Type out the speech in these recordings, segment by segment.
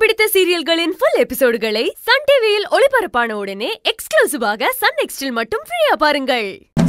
பிடித்த சீரியல்களின் full எபிசோடுகளை Sun டிவியில் ஒளிபரப்பான உடனே எக்ஸ்க்ளூசிவாக சன் நெக்ஸ்டில் மட்டும் ஃப்ரீயா பாருங்கள்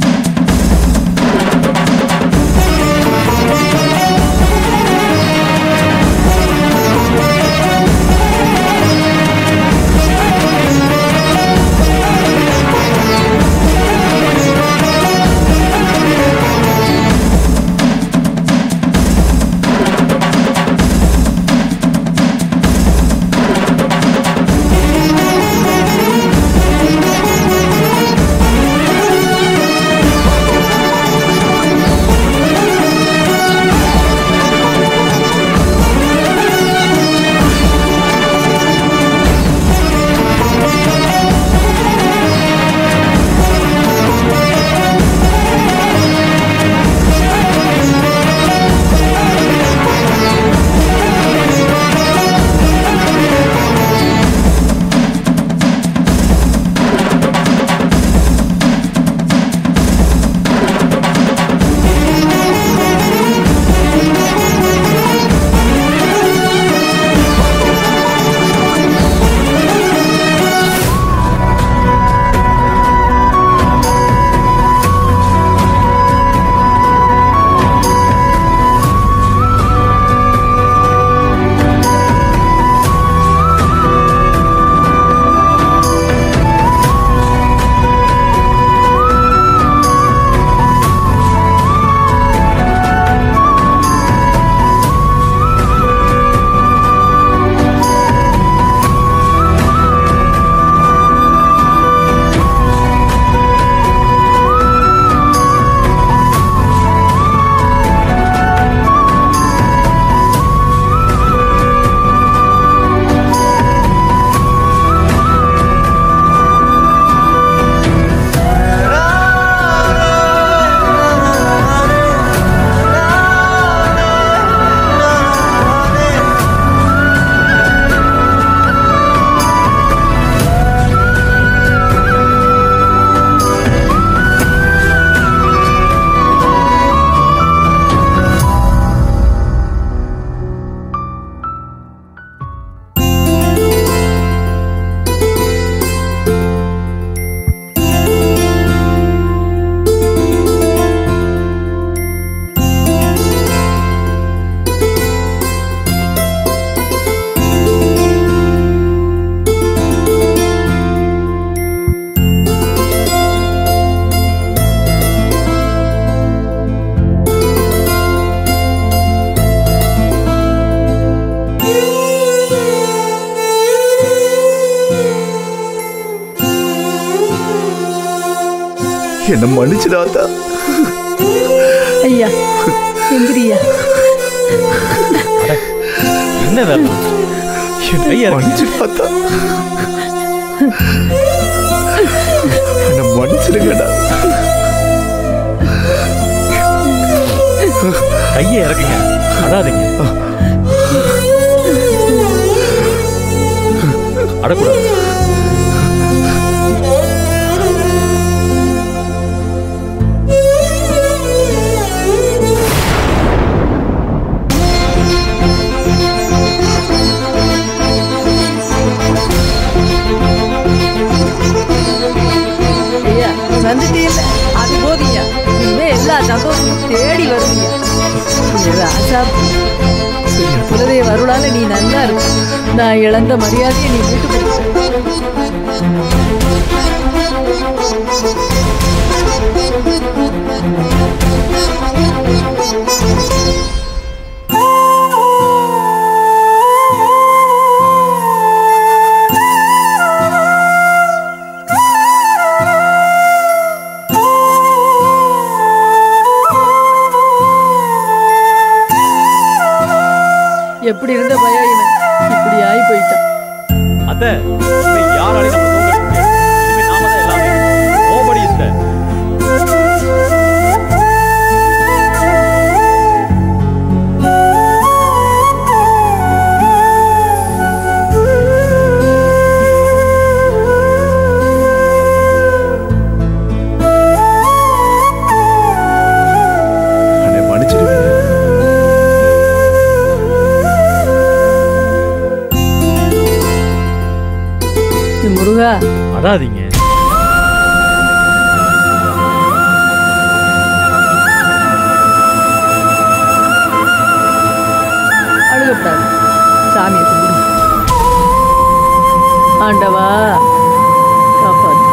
என்ன மன்னிச்சிடாத்தா ஐயா எந்திரியா என்ன வேலை என் கையா இருக்கு. மன்னிச்சிடாத்தா என்ன மன்னிச்சிடுங்கடா கையை இறக்குங்க அடாதீங்க அடக்கூடாது ஐயா வந்துட்டீல்ல அது போதியா இனிமே எல்லா சந்தோஷமும் தேடி வருவீங்க ராஜா குலதெய்வ அருளால நீ நல்லா இருக்கு நான் இழந்த மரியாதையை நீ மீட்டு கொடுத்த எப்படி இருந்த பயம் இவன் இப்படி ஆகி போயிட்டான் அத்தை இனிமே யாராலையும் நம்ம தூங்க வைக்க முடியாது இனிமே நாம தான் எல்லாமே நோபடி இஸ் என்னை மன்னிச்சிடுங்க முருகா அழாதீங்க அழுகப்படாது சாமியை கும்பிடு ஆண்டவா காப்பாத்து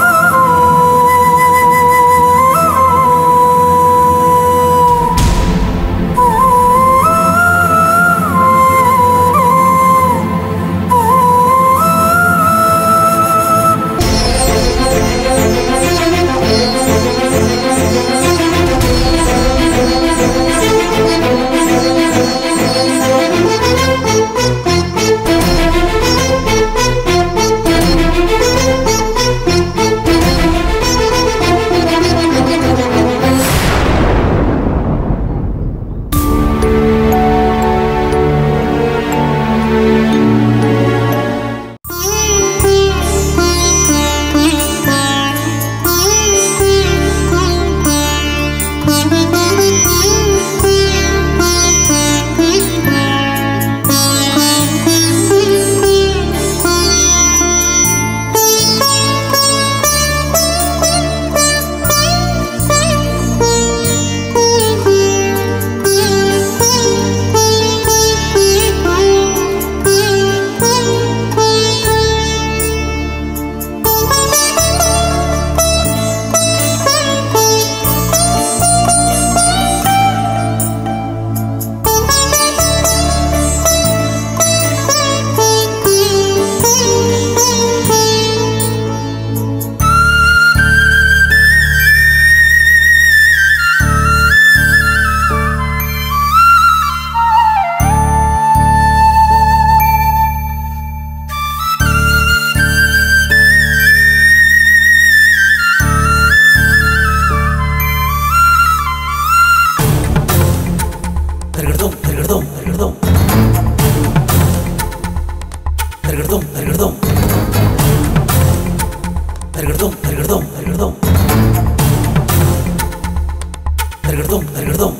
தருகிறதும் தருகிறதும் தருகிறதும் தருகிறதும் தருகிறதும் தருகிறதும் தருகிறதும் தருகிறதும் தருகிறதும் தருகிறதும்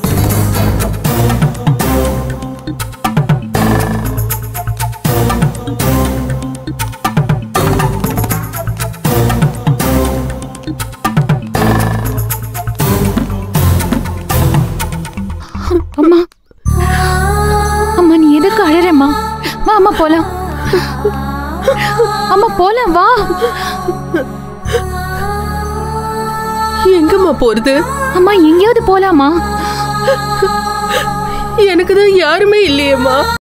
அம்மா அம்மா நீ எதுக்கு அழறம்மா வா அம்மா போலாம் அம்மா போலாம் வா எங்கம்மா போறது அம்மா எங்கேயாவது போலாமா எனக்கு தான் யாருமே இல்லையேம்மா